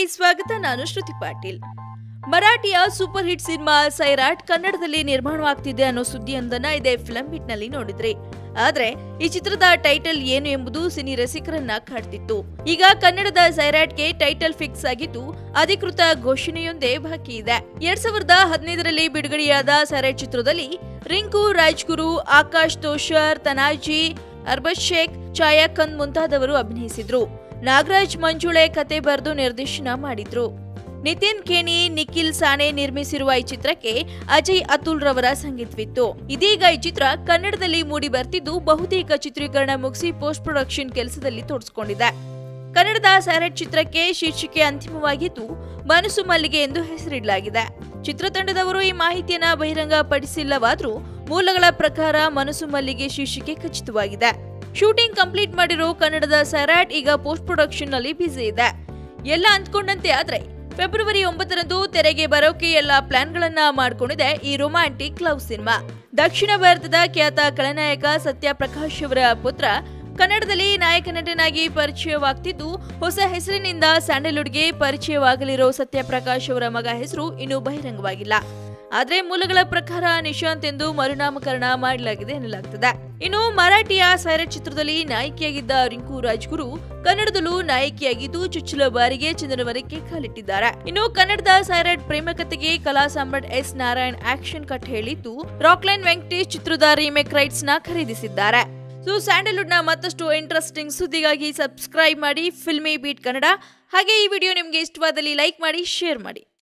ಸ್ವಾಗತ ನಾನು ಶ್ರುತಿ ಪಾಟೀಲ್ ಮರಾಠಿಯ ಸೂಪರ್ ಹಿಟ್ ಸಿನಿಮಾ ಸೈರಾಟ್ ಕನ್ನಡದಲ್ಲಿ ನಿರ್ಮಾಣವಾಗ್ತಿದೆ ಅನ್ನೋ ಸುದ್ದಿಯೊಂದನ್ನ ಇದೇ ಫಿಲಂ ಹಿಟ್ ನಲ್ಲಿ ನೋಡಿದ್ರಿ ಆದ್ರೆ ಈ ಚಿತ್ರದ ಟೈಟಲ್ ಏನು ಎಂಬುದು ಸಿನಿ ರಸಿಕರನ್ನ ಕಾಡ್ತಿತ್ತು ಈಗ ಕನ್ನಡದ ಸೈರಾಟ್ಗೆ ಟೈಟಲ್ ಫಿಕ್ಸ್ ಆಗಿದ್ದು ಅಧಿಕೃತ ಘೋಷಣೆಯೊಂದೇ ಬಾಕಿ ಇದೆ ಎರಡ್ ಸಾವಿರದ ಹದಿನೈದರಲ್ಲಿ ಬಿಡುಗಡೆಯಾದ ಸೈರಾಟ್ ಚಿತ್ರದಲ್ಲಿ ರಿಂಕು ರಾಜ್ಗುರು ಆಕಾಶ್ ತೋಷರ್ ತನಾಜಿ ಅರ್ಬತ್ ಶೇಖ್ ಛಾಯಾ ಖಂದ್ ಮುಂತಾದವರು ಅಭಿನಯಿಸಿದ್ರು ನಾಗರಾಜ್ ಮಂಜುಳೆ ಕತೆ ಬರೆದು ನಿರ್ದೇಶನ ಮಾಡಿದ್ರು ನಿತಿನ್ ಖೇಣಿ ನಿಖಿಲ್ ಸಾನೆ ನಿರ್ಮಿಸಿರುವ ಈ ಚಿತ್ರಕ್ಕೆ ಅಜಯ್ ಅತುಲ್ ರವರ ಸಂಗೀತವಿತ್ತು ಇದೀಗ ಈ ಚಿತ್ರ ಕನ್ನಡದಲ್ಲಿ ಮೂಡಿ ಬರ್ತಿದ್ದು ಬಹುತೇಕ ಚಿತ್ರೀಕರಣ ಮುಗಿಸಿ ಪೋಸ್ಟ್ ಪ್ರೊಡಕ್ಷನ್ ಕೆಲಸದಲ್ಲಿ ತೊಡಸ್ಕೊಂಡಿದೆ ಕನ್ನಡದ ಸ್ಯಾರೆಟ್ ಚಿತ್ರಕ್ಕೆ ಶೀರ್ಷಿಕೆ ಅಂತಿಮವಾಗಿದ್ದು ಮನಸ್ಸು ಮಲ್ಲಿಗೆ ಎಂದು ಹೆಸರಿಡಲಾಗಿದೆ ಚಿತ್ರತಂಡದವರು ಈ ಮಾಹಿತಿಯನ್ನ ಬಹಿರಂಗಪಡಿಸಿಲ್ಲವಾದ್ರೂ ಮೂಲಗಳ ಪ್ರಕಾರ ಮನಸ್ಸು ಮಲ್ಲಿಗೆ ಶೀರ್ಷಿಕೆ ಖಚಿತವಾಗಿದೆ ಶೂಟಿಂಗ್ ಕಂಪ್ಲೀಟ್ ಮಾಡಿರೋ ಕನ್ನಡದ ಸ್ಯಾರಾಟ್ ಈಗ ಪೋಸ್ಟ್ ಪ್ರೊಡಕ್ಷನ್ ನಲ್ಲಿ ಬ್ಯುಸಿ ಇದೆ ಎಲ್ಲ ಅಂದ್ಕೊಂಡಂತೆ ಆದ್ರೆ ಫೆಬ್ರವರಿ ಒಂಬತ್ತರಂದು ತೆರೆಗೆ ಬರೋಕೆ ಎಲ್ಲ ಪ್ಲಾನ್ಗಳನ್ನ ಮಾಡ್ಕೊಂಡಿದೆ ಈ ರೊಮ್ಯಾಂಟಿಕ್ ಲವ್ ಸಿನಿಮಾ ದಕ್ಷಿಣ ಭಾರತದ ಖ್ಯಾತ ಖಳನಾಯಕ ಸತ್ಯ ಪ್ರಕಾಶ್ ಅವರ ಪುತ್ರ ಕನ್ನಡದಲ್ಲಿ ನಾಯಕ ನಟನಾಗಿ ಪರಿಚಯವಾಗ್ತಿದ್ದು ಹೊಸ ಹೆಸರಿನಿಂದ ಸ್ಯಾಂಡಲ್ವುಡ್ಗೆ ಪರಿಚಯವಾಗಲಿರೋ ಸತ್ಯ ಪ್ರಕಾಶ್ ಅವರ ಮಗ ಹೆಸರು ಇನ್ನೂ ಬಹಿರಂಗವಾಗಿಲ್ಲ ಆದ್ರೆ ಮೂಲಗಳ ಪ್ರಕಾರ ನಿಶಾಂತ್ ಎಂದು ಮರುನಾಮಕರಣ ಮಾಡಲಾಗಿದೆ ಎನ್ನಲಾಗ್ತದೆ ಇನ್ನು ಮರಾಠಿಯ ಸೈರಟ್ ಚಿತ್ರದಲ್ಲಿ ನಾಯಕಿಯಾಗಿದ್ದ ರಿಂಕು ರಾಜ್ಗುರು ಕನ್ನಡದಲ್ಲೂ ನಾಯಕಿಯಾಗಿದ್ದು ಚುಚ್ಚಲ ಬಾರಿಗೆ ಚಂದನವರಕ್ಕೆ ಕಾಲಿಟ್ಟಿದ್ದಾರೆ ಇನ್ನು ಕನ್ನಡದ ಸೈರಟ್ ಪ್ರೇಮ ಕಥೆಗೆ ಕಲಾ ಸಾಮ್ರಾಟ್ ಎಸ್ ನಾರಾಯಣ್ ಆಕ್ಷನ್ ಕಟ್ ಹೇಳಿದ್ದು ರಾಕ್ಲೈನ್ ವೆಂಕಟೇಶ್ ಚಿತ್ರದ ರೀಮೇಕ್ ರೈಟ್ಸ್ ನ ಖರೀದಿಸಿದ್ದಾರೆ ಸೊ ಸ್ಯಾಂಡಲ್ವುಡ್ ನ ಮತ್ತಷ್ಟು ಇಂಟ್ರೆಸ್ಟಿಂಗ್ ಸುದ್ದಿಗಾಗಿ ಸಬ್ಸ್ಕ್ರೈಬ್ ಮಾಡಿ ಫಿಲ್ಮಿ ಬೀಟ್ ಕನ್ನಡ ಹಾಗೆ ಈ ವಿಡಿಯೋ ನಿಮಗೆ ಇಷ್ಟವಾದಲ್ಲಿ ಲೈಕ್ ಮಾಡಿ ಶೇರ್ ಮಾಡಿ